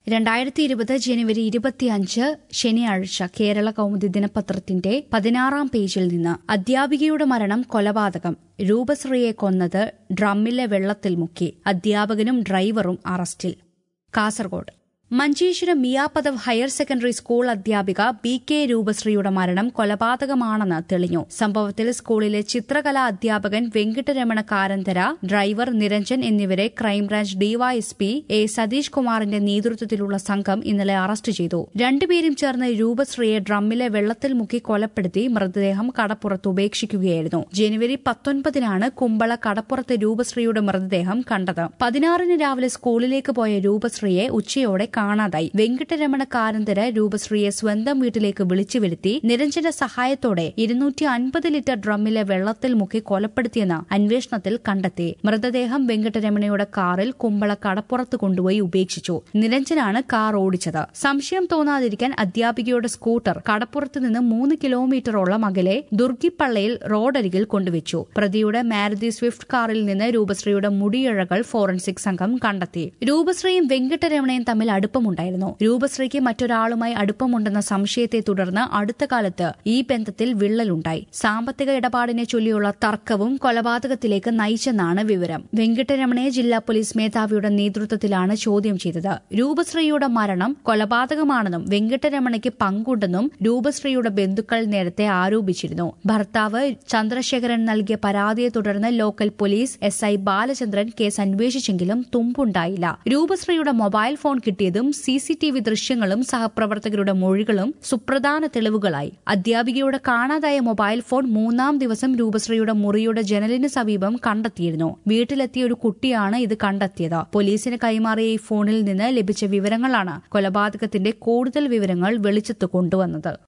രണ്ടായിരത്തി ഇരുപത് ജനുവരി ഇരുപത്തിയഞ്ച് ശനിയാഴ്ച കേരള കൗമുദി ദിനപത്രത്തിന്റെ പതിനാറാം പേജിൽ നിന്ന് അധ്യാപികയുടെ മരണം കൊലപാതകം രൂപശ്രീയെ കൊന്നത് ഡ്രമ്മിലെ വെള്ളത്തിൽ മുക്കി അധ്യാപകനും ഡ്രൈവറും അറസ്റ്റിൽ Kasaragod Manjeshwaram Miyapadavu higher secondary school അധ്യാപിക ബി കെ രൂപശ്രീയുടെ മരണം കൊലപാതകമാണെന്ന് തെളിഞ്ഞു സംഭവത്തിൽ സ്കൂളിലെ ചിത്രകലാ അധ്യാപകൻ വെങ്കിട്ടരമണ കാരന്തര ഡ്രൈവർ നിരഞ്ജൻ എന്നിവരെ ക്രൈംബ്രാഞ്ച് ഡിവൈഎസ്പി എ സതീഷ് കുമാറിന്റെ നേതൃത്വത്തിലുള്ള സംഘം ഇന്നലെ അറസ്റ്റ് ചെയ്തു രണ്ടുപേരും ചേർന്ന് രൂപശ്രീയെ ഡ്രമ്മിലെ വെള്ളത്തിൽ മുക്കി കൊലപ്പെടുത്തി മൃതദേഹം കടപ്പുറത്ത് ഉപേക്ഷിക്കുകയായിരുന്നു ജനുവരി പത്തൊൻപതിനാണ് കുമ്പള കടപ്പുറത്ത് രൂപശ്രീയുടെ മൃതദേഹം കണ്ടത് പതിനാറിന് രാവിലെ സ്കൂളിലേക്ക് പോയ രൂപശ്രീയെ ഉച്ചയോടെ കാണാതായി വെങ്കിട്ടരമണ കാരന്തര രൂപശ്രീയെ സ്വന്തം വീട്ടിലേക്ക് വിളിച്ചു വരുത്തി നിരഞ്ജന സഹായത്തോടെ ഇരുന്നൂറ്റി അൻപത് ലിറ്റർ ഡ്രമ്മിലെ വെള്ളത്തിൽ മുക്കി കൊലപ്പെടുത്തിയെന്ന് അന്വേഷണത്തിൽ കണ്ടെത്തി മൃതദേഹം വെങ്കിട്ടരമണയുടെ കാറിൽ കുമ്പള കടപ്പുറത്ത് കൊണ്ടുപോയി ഉപേക്ഷിച്ചു നിരഞ്ജനാണ് കാർ ഓടിച്ചത് സംശയം തോന്നാതിരിക്കാൻ അധ്യാപികയുടെ സ്കൂട്ടർ കടപ്പുറത്ത് നിന്ന് മൂന്ന് കിലോമീറ്ററോളം അകലെ ദുർഗിപ്പള്ളയിൽ റോഡരികിൽ കൊണ്ടുവച്ചു പ്രതിയുടെ മാരുതി സ്വിഫ്റ്റ് കാറിൽ നിന്ന് രൂപശ്രീയുടെ മുടിയിഴകൾ ഫോറൻസിക് സംഘം കണ്ടെത്തി രൂപശ്രീയും വെങ്കിട്ടരമണയും തമ്മിൽ അടുപ്പമുണ്ടായിരുന്നു രൂപശ്രീക്ക് മറ്റൊരാളുമായി അടുപ്പമുണ്ടെന്ന സംശയത്തെ തുടർന്ന് അടുത്ത കാലത്ത് ഈ ബന്ധത്തിൽ വിള്ളലുണ്ടായി സാമ്പത്തിക ഇടപാടിനെ ചൊല്ലിയുള്ള തർക്കവും കൊലപാതകത്തിലേക്ക് നയിച്ചെന്നാണ് വിവരം വെങ്കിട്ടരമണയെ ജില്ലാ പോലീസ് മേധാവിയുടെ നേതൃത്വത്തിലാണ് ചോദ്യം ചെയ്തത് രൂപശ്രീയുടെ മരണം കൊലപാതകമാണെന്നും വെങ്കിട്ടരമണയ്ക്ക് പങ്കുണ്ടെന്നും രൂപശ്രീയുടെ ബന്ധുക്കൾ നേരത്തെ ആരോപിച്ചിരുന്നു ഭർത്താവ് ചന്ദ്രശേഖരൻ നൽകിയ പരാതിയെ തുടർന്ന് local police S I Balachandran case അന്വേഷിച്ചെങ്കിലും തുമ്പുണ്ടായില്ല രൂപശ്രീയുടെ മൊബൈൽ ഫോൺ കിട്ടിയതും സി സി ടി വി ദൃശ്യങ്ങളും സഹപ്രവർത്തകരുടെ മൊഴികളും സുപ്രധാന തെളിവുകളായി അധ്യാപികയുടെ കാണാതായ മൊബൈൽ ഫോൺ മൂന്നാം ദിവസം രൂപശ്രീയുടെ മുറിയുടെ ജനലിന് സമീപം കണ്ടെത്തിയിരുന്നു വീട്ടിലെത്തിയ ഒരു കുട്ടിയാണ് ഇത് കണ്ടെത്തിയത് പോലീസിന് കൈമാറിയ ഈ ഫോണിൽ നിന്ന് ലഭിച്ച വിവരങ്ങളാണ് കൊലപാതകത്തിന്റെ കൂടുതൽ വിവരങ്ങൾ വെളിച്ചത്ത് കൊണ്ടുവന്നത്